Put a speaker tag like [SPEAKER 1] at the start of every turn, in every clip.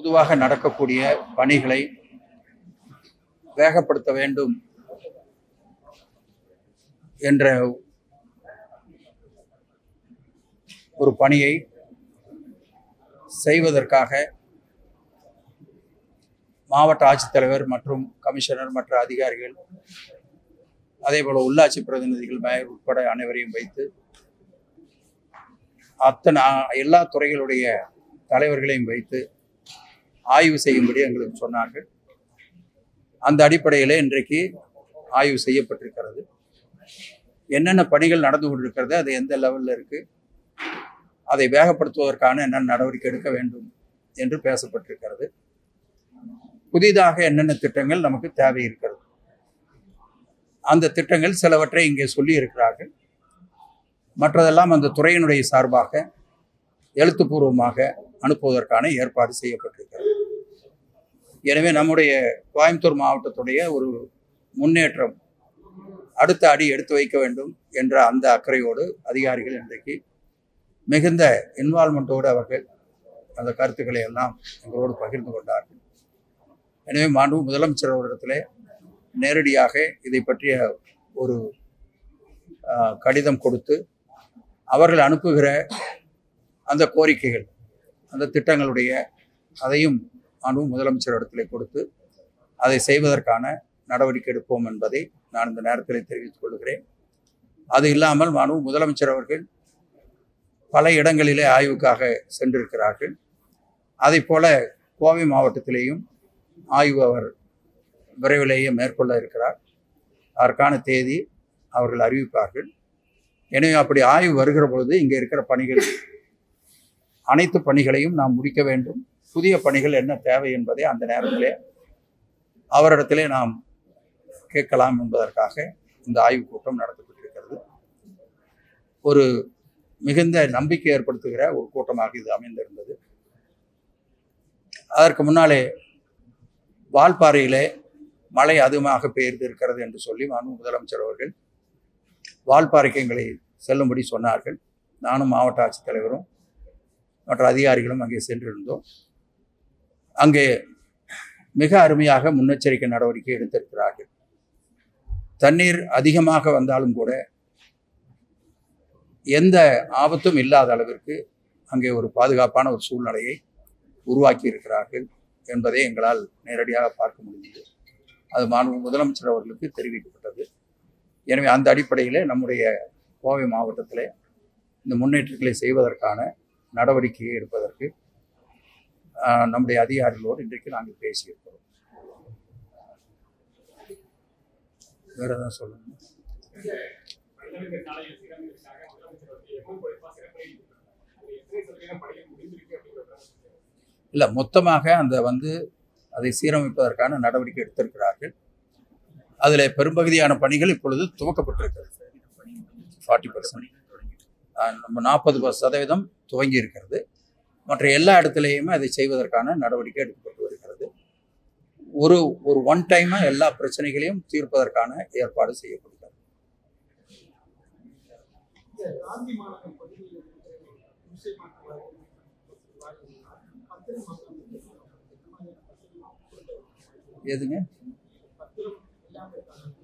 [SPEAKER 1] பொதுவாக நடக்கக்கூடிய பணிகளை வேகப்படுத்த வேண்டும் என்ற ஒரு பணியை செய்வதற்காக மாவட்ட ஆட்சித்தலைவர் மற்றும் கமிஷனர் மற்ற அதிகாரிகள் அதேபோல உள்ளாட்சி பிரதிநிதிகள் மேயர் உட்பட அனைவரையும் வைத்து அத்தனை எல்லா துறைகளுடைய தலைவர்களையும் வைத்து ஆய்வு செய்யும்படி எங்களுக்கு சொன்னார்கள் அந்த அடிப்படையில் இன்றைக்கு ஆய்வு செய்யப்பட்டிருக்கிறது என்னென்ன பணிகள் நடந்து கொண்டிருக்கிறது அது எந்த லெவலில் இருக்கு அதை வேகப்படுத்துவதற்கான என்னென்ன நடவடிக்கை எடுக்க வேண்டும் என்று பேசப்பட்டிருக்கிறது புதிதாக என்னென்ன திட்டங்கள் நமக்கு தேவை இருக்கிறது அந்த திட்டங்கள் சிலவற்றை இங்கே சொல்லி இருக்கிறார்கள் மற்றதெல்லாம் அந்த துறையினுடைய சார்பாக எழுத்துப்பூர்வமாக அனுப்புவதற்கான ஏற்பாடு செய்யப்பட்டிருக்கிறது எனவே நம்முடைய கோயம்புத்தூர் மாவட்டத்துடைய ஒரு முன்னேற்றம் அடுத்த அடி எடுத்து வைக்க வேண்டும் என்ற அந்த அக்கறையோடு அதிகாரிகள் இன்றைக்கு மிகுந்த இன்வால்மெண்ட்டோடு அவர்கள் அந்த கருத்துக்களை எல்லாம் எங்களோடு பகிர்ந்து கொண்டார்கள் எனவே மாண்பு முதலமைச்சர் அவரிடத்திலே நேரடியாக இதை பற்றிய ஒரு ஆஹ், கடிதம் கொடுத்து அவர்கள் அனுப்புகிற அந்த கோரிக்கைகள் அந்த திட்டங்களுடைய அதையும் மாண்பு முதலமைச்சர் இடத்திலே கொடுத்து அதை செய்வதற்கான நடவடிக்கை எடுப்போம் என்பதை நான் இந்த நேரத்தில் தெரிவித்துக் கொள்கிறேன் அது இல்லாமல் மாண்பு முதலமைச்சர் அவர்கள் பல இடங்களிலே ஆய்வுக்காக சென்றிருக்கிறார்கள் அதை போல கோவை மாவட்டத்திலேயும் ஆய்வு அவர் விரைவிலேயே மேற்கொள்ள இருக்கிறார் அதற்கான தேதி அவர்கள் அறிவிப்பார்கள் எனவே அப்படி ஆய்வு வருகிற பொழுது இங்கே இருக்கிற பணிகள் அனைத்து பணிகளையும் நாம் முடிக்க வேண்டும் புதிய பணிகள் என்ன தேவை என்பதை அந்த நேரத்திலே அவரிடத்திலே நாம் கேட்கலாம் என்பதற்காக இந்த ஆய்வுக் கூட்டம் நடத்தப்பட்டிருக்கிறது ஒரு மிகுந்த நம்பிக்கை ஏற்படுத்துகிற ஒரு கூட்டமாக இது அமைந்திருந்தது அதற்கு முன்னாலே வால்பாறையிலே மழை அதிகமாக பெய்து இருக்கிறது என்று சொல்லி மாண்பு முதலமைச்சர் அவர்கள் வால்பாறைக்கு எங்களை செல்லும்படி சொன்னார்கள் நானும் மாவட்ட ஆட்சித்தலைவரும் மற்ற அதிகாரிகளும் அங்கே சென்றிருந்தோம் அங்கே மிக அருமையாக முன்னெச்சரிக்கை நடவடிக்கை எடுத்திருக்கிறார்கள் தண்ணீர் அதிகமாக வந்தாலும் கூட எந்த ஆபத்தும் இல்லாத அளவிற்கு அங்கே ஒரு பாதுகாப்பான ஒரு சூழ்நிலையை உருவாக்கி இருக்கிறார்கள் என்பதை எங்களால் நேரடியாக பார்க்க முடிந்தது அது மாண்பு முதலமைச்சர் அவர்களுக்கு தெரிவிக்கப்பட்டது எனவே அந்த அடிப்படையில் நம்முடைய கோவை மாவட்டத்திலே இந்த முன்னேற்றங்களை செய்வதற்கான நடவடிக்கையை எடுப்பதற்கு ஆஹ், நம்முடைய அதிகாரிகளோடு இன்றைக்கு நாங்கள் பேசியிருக்கிறோம் வேற ஏதாவது சொல்லணும்
[SPEAKER 2] மனிதர்கள் நாளைய சீரமைப்புக்காக முதலமைச்சர் வந்து எவ்வளவு குறைப்பா சிறப்பை அது எத்தனை சதவீதம் பணிகள் முடிந்திருக்கு அப்படிங்கிறத
[SPEAKER 1] இல்லை மொத்தமாக அந்த வந்து அதை சீரமைப்பதற்கான நடவடிக்கை எடுத்திருக்கிறார்கள் அதில் பெரும்பகுதியான பணிகள் இப்பொழுது துவக்கப்பட்டிருக்கிறது ஃபார்ட்டி பர்சன்ட் நம்ம நாற்பது சதவீதம் துவங்கி இருக்கிறது மற்ற எல்லா இடத்துலையுமே அதை செய்வதற்கான நடவடிக்கை எடுக்கப்பட்டு வருகிறது ஒரு ஒரு ஒன் டைமாக எல்லா பிரச்சனைகளையும் தீர்ப்பதற்கான ஏற்பாடு செய்யப்படுகிறது
[SPEAKER 3] காந்தி மாநகர் பகுதியில் இருக்கிற குடிசை மாற்று வாரியம் பத்திரம்
[SPEAKER 1] எதுங்க
[SPEAKER 3] பத்திரம் இல்லாமல்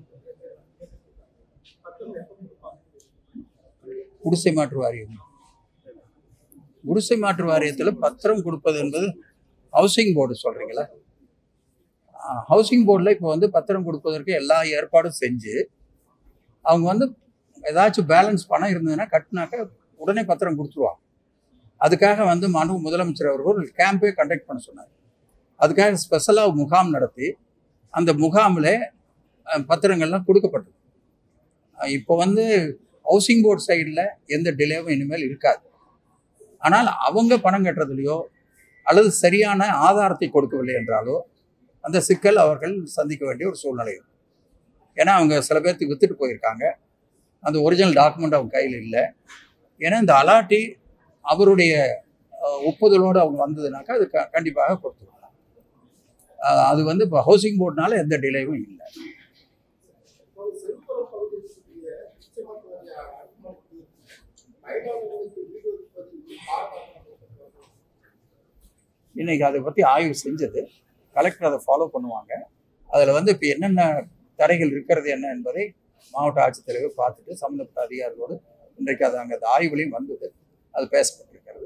[SPEAKER 3] பத்திரம் எப்போ கொடுப்பாங்க
[SPEAKER 1] குடிசை மாற்று வாரியம் குடிசை மாற்று வாரியத்தில் பத்திரம் கொடுப்பது என்பது ஹவுசிங் போர்டு சொல்றீங்களா ஹவுசிங் போர்டில் இப்போ வந்து பத்திரம் கொடுப்பதற்கு எல்லா ஏற்பாடும் செஞ்சு அவங்க வந்து ஏதாச்சும் பேலன்ஸ் பணம் இருந்ததுன்னா கட்டினாக்க உடனே பத்திரம் கொடுத்துருவாங்க அதுக்காக வந்து மாண்பு முதலமைச்சர் அவர்கள் ஒரு கேம்பே கண்டக்ட் பண்ண சொன்னார் அதுக்காக ஸ்பெஷலாக முகாம் நடத்தி அந்த முகாமில் அஹ், பத்திரங்கள்லாம் கொடுக்கப்பட்டது அஹ், இப்போ வந்து ஹவுசிங் போர்டு சைடில் எந்த டிலேவும் இனிமேல் இருக்காது ஆனால் அவங்க பணம் கட்டுறதுலையோ அல்லது சரியான ஆதாரத்தை கொடுக்கவில்லை என்றாலோ அந்த சிக்கல் அவர்கள் சந்திக்க வேண்டிய ஒரு சூழ்நிலை இருக்கும் ஏன்னா அவங்க சில பேர்த்துக்கு வித்துட்டு போயிருக்காங்க அந்த ஒரிஜினல் டாக்குமெண்ட் அவங்க கையில் இல்லை ஏன்னா இந்த அலாட்டி அவருடைய அஹ், ஒப்புதலோடு அவங்க வந்ததுனாக்கா அது க- கண்டிப்பாக கொடுத்துருவாங்க அஹ், அது வந்து இப்போ ஹவுசிங் போர்டுனால எந்த டிலேவும் இல்லை
[SPEAKER 3] ஒரு செல்புற பகுதியில் இருக்கக்கூடிய குடிசை மாற்று வாரிய அனுமதி பயனாளர்களுக்கு வீடு ஒதுக்குவதில் பாரபட்சம்
[SPEAKER 1] இன்னைக்கு அதை பற்றி ஆய்வு செஞ்சது கலெக்டர் அதை ஃபாலோ பண்ணுவாங்க அதில் வந்து இப்போ என்னென்ன தடைகள் இருக்கிறது என்ன என்பதை மாவட்ட ஆட்சித்தலைவர் பார்த்துட்டு சம்மந்தப்பட்ட அதிகாரிகளோடு இன்றைக்கு அது அங்கே அந்த ஆய்வுலையும் வந்தது அது பேசப்பட்டிருக்கிறது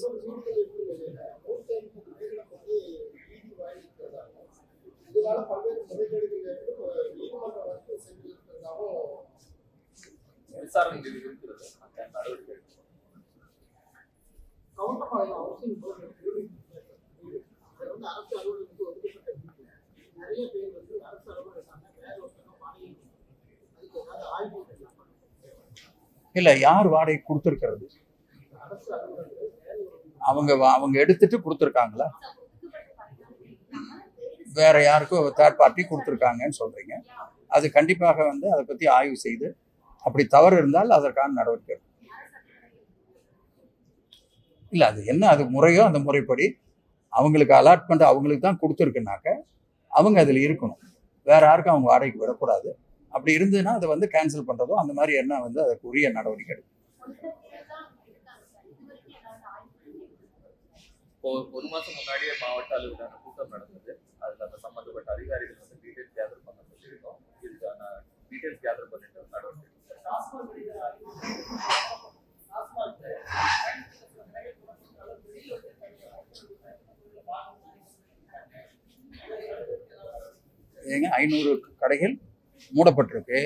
[SPEAKER 3] இதனால பல்வேறு முறைகேடுகள் ஏற்பட்டு நீதிமன்ற வழக்கு சென்றிருக்கிறதாகவும்
[SPEAKER 4] விசாரணைகள் இருக்கிறது அந்த நடவடிக்கை
[SPEAKER 3] கவுண்டமலை ஹவுசிங் போர்டு வீடு அது வந்து அரசு அலுவலகத்துக்கு ஒதுக்கப்பட்ட வீடு நிறைய பேர் வந்து அரசு அலுவலகம் வேற ஒருத்தங்க வாடகை அதுக்கு ஏதாவது ஆய்வு செய்யலாம்
[SPEAKER 1] இல்லை யார் வாடகை கொடுத்துருக்கிறது
[SPEAKER 3] அரசு அலுவலகத்தில் வேற ஒரு
[SPEAKER 1] அவங்க வா- அவங்க எடுத்துட்டு கொடுத்துருக்காங்களா வேற யாருக்கும் தேர்ட் பார்ட்டி கொடுத்துருக்காங்கன்னு சொல்றீங்க அது கண்டிப்பாக வந்து அதை பத்தி ஆய்வு செய்து அப்படி தவறு இருந்தால் அதற்கான நடவடிக்கை எடுக்கும். இல்ல அது என்ன அது முறையோ அந்த முறைப்படி அவங்களுக்கு அலாட்மெண்ட் அவங்களுக்கு தான் கொடுத்துருக்குனாக்க அவங்க அதில் இருக்கணும் வேற யாருக்கும் அவங்க வாடகைக்கு விடக்கூடாது அப்படி இருந்ததுன்னா அதை வந்து கேன்சல் பண்றதோ அந்த மாதிரி என்ன வந்து அதுக்கு உரிய நடவடிக்கை எடுக்கும்
[SPEAKER 4] இப்போ ஒரு மாசம் முன்னாடியே மாவட்ட அளவிலான கூட்டம் நடந்தது அதுல அந்த சம்பந்தப்பட்ட அதிகாரிகள் வந்து டீடைல்ஸ் கேதர் பண்ண சொல்லியிருக்கோம் இதுக்கான டீடைல்ஸ் கேதர் பண்ணிட்டு நடவடிக்கை எடுப்போம்.
[SPEAKER 1] ஏங்க ஐநூறு கடைகள் மூடப்பட்டிருக்கு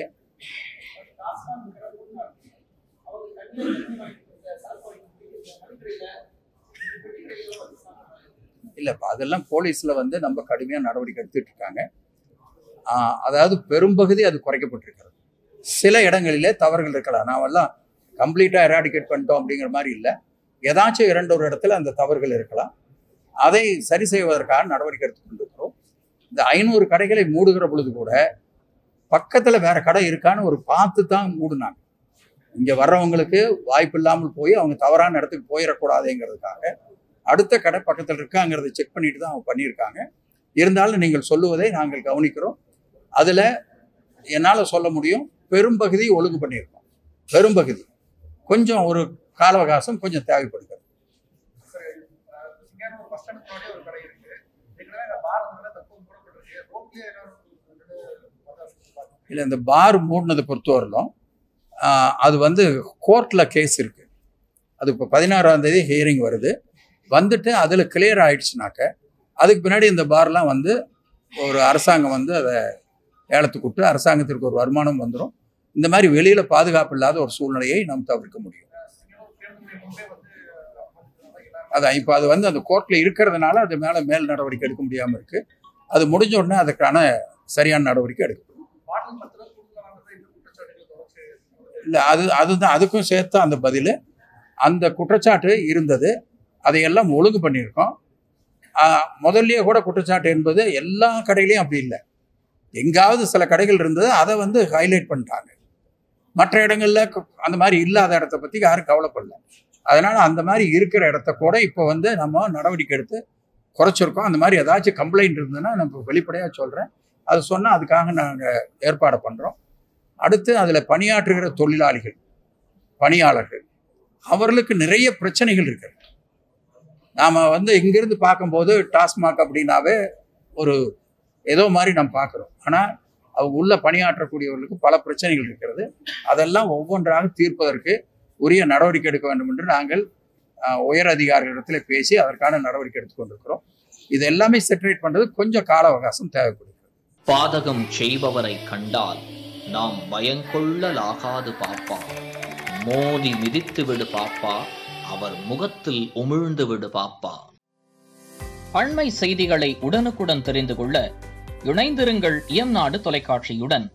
[SPEAKER 1] இல்ல இப்ப அதெல்லாம் போலீஸ்ல வந்து நம்ம கடுமையா நடவடிக்கை எடுத்துட்டு இருக்காங்க ஆஹ் அதாவது பெரும்பகுதி அது குறைக்கப்பட்டிருக்கிறது சில இடங்களிலே தவறுகள் இருக்கலாம் நாமெல்லாம் கம்ப்ளீட்டா எராடிகேட் பண்ணிட்டோம் அப்படிங்கிற மாதிரி இல்லை ஏதாச்சும் இரண்டு ஒரு இடத்துல அந்த தவறுகள் இருக்கலாம் அதை சரி செய்வதற்கான நடவடிக்கை எடுத்துக் கொண்டிருக்கிறோம் இந்த ஐநூறு கடைகளை மூடுகிற பொழுது கூட பக்கத்துல வேற கடை இருக்கான்னு ஒரு பார்த்து தான் மூடுனாங்க இங்க வர்றவங்களுக்கு வாய்ப்பு இல்லாமல் போய் அவங்க தவறான இடத்துக்கு போயிடக்கூடாதுங்கிறதுக்காக அடுத்த கடை பக்கத்தில் இருக்காங்கிறத செக் பண்ணிட்டு தான் அவங்க பண்ணியிருக்காங்க இருந்தாலும் நீங்கள் சொல்லுவதை நாங்கள் கவனிக்கிறோம் அதுல என்னால் சொல்ல முடியும் பெரும்பகுதி ஒழுங்கு பண்ணியிருக்கோம் பெரும்பகுதி கொஞ்சம் ஒரு கால அவகாசம் கொஞ்சம் தேவைப்படுகிறது
[SPEAKER 3] சிங்கானூர் பஸ் ஸ்டாண்ட் முன்னாடி ஒரு கடை இருக்கு ஏற்கனவே அந்த பார் வந்து தப்பு மூடப்பட்டிருக்கு ரோட்லயே
[SPEAKER 1] இல்லை இந்த பார் மூடினதை பொறுத்தவரையிலும் ஆஹ், அது வந்து கோர்ட்டில் கேஸ் இருக்கு அது இப்போ பதினாறாம் தேதி ஹியரிங் வருது வந்துட்டு அதில் கிளியர் ஆயிடுச்சுனாக்க அதுக்கு பின்னாடி இந்த பார்லாம் வந்து ஒரு அரசாங்கம் வந்து அதை ஏலத்துக்கு விட்டு அரசாங்கத்திற்கு ஒரு வருமானம் வந்துடும் இந்த மாதிரி வெளியில் பாதுகாப்பு இல்லாத ஒரு சூழ்நிலையை நாம் தவிர்க்க முடியும் அது இப்போ அது வந்து அந்த கோர்ட்டில் இருக்கிறதுனால அது மேலே மேல் நடவடிக்கை எடுக்க முடியாமல் இருக்கு அது முடிஞ்ச உடனே அதுக்கான சரியான நடவடிக்கை எடுக்கும்
[SPEAKER 3] பாட்டில் பத்திர கூடுதலானது இந்த குற்றச்சாட்டுகள் தொடர்ச்சி
[SPEAKER 1] இல்லை அது அதுதான் அதுக்கும் சேர்த்து அந்த பதில் அந்த குற்றச்சாட்டு இருந்தது அதையெல்லாம் ஒழுங்கு பண்ணியிருக்கோம் ஆஹ், முதல்லயே கூட குற்றச்சாட்டு என்பது எல்லா கடையிலையும் அப்படி இல்லை எங்காவது சில கடைகள் இருந்தது அதை வந்து ஹைலைட் பண்ணிட்டாங்க மற்ற இடங்கள்ல கு- அந்த மாதிரி இல்லாத இடத்த பற்றி யாரும் கவலைப்படல அதனால அந்த மாதிரி இருக்கிற இடத்த கூட இப்போ வந்து நம்ம நடவடிக்கை எடுத்து குறைச்சிருக்கோம் அந்த மாதிரி ஏதாச்சும் கம்ப்ளைண்ட் இருந்ததுன்னா நம்ம வெளிப்படையாக சொல்கிறேன் அது சொன்னால் அதுக்காக நாங்கள் ஏற்பாடு பண்ணுறோம் அடுத்து அதில் பணியாற்றுகிற தொழிலாளிகள் பணியாளர்கள் அவர்களுக்கு நிறைய பிரச்சனைகள் இருக்கு நாம் வந்து இங்கிருந்து பார்க்கும்போது டாஸ்மாக் அப்படின்னாவே ஒரு ஏதோ மாதிரி நம்ம பார்க்குறோம் ஆனால் அவங்க உள்ள பணியாற்றக்கூடியவர்களுக்கு பல பிரச்சனைகள் இருக்கிறது அதெல்லாம் ஒவ்வொன்றாக தீர்ப்பதற்கு உரிய நடவடிக்கை எடுக்க வேண்டும் என்று நாங்கள் அஹ், உயர் அதிகாரிகளிடத்தில் பேசி அதற்கான நடவடிக்கை எடுத்துக்கொண்டிருக்கிறோம் இது எல்லாமே செட்டரேட் பண்ணுறது கொஞ்சம் கால அவகாசம் தேவைப்படுகிறது
[SPEAKER 5] பாதகம் செய்பவரை கண்டால் நாம் பயங்கொள்ளலாகாது பாப்பா மோதி மிதித்து விடு பாப்பா அவர் முகத்தில் உமிழ்ந்து விடு பாப்பா அண்மை செய்திகளை உடனுக்குடன் தெரிந்து கொள்ள இணைந்திருங்கள் இயம்நாடு தொலைக்காட்சியுடன்